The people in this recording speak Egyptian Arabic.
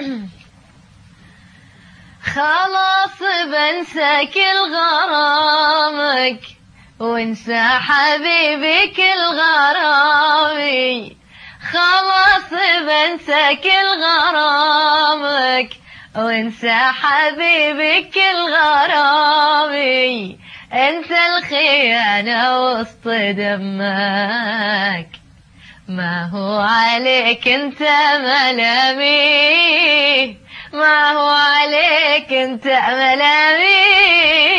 خلاص بنسى كل غرامك وانسى حبيبي كل غرامي خلاص بنسى كل غرامك وانسى حبيبي كل غرامي انت الخيانة وسط دمك ما هو عليك انت ملامي ما هو عليك انت ملامي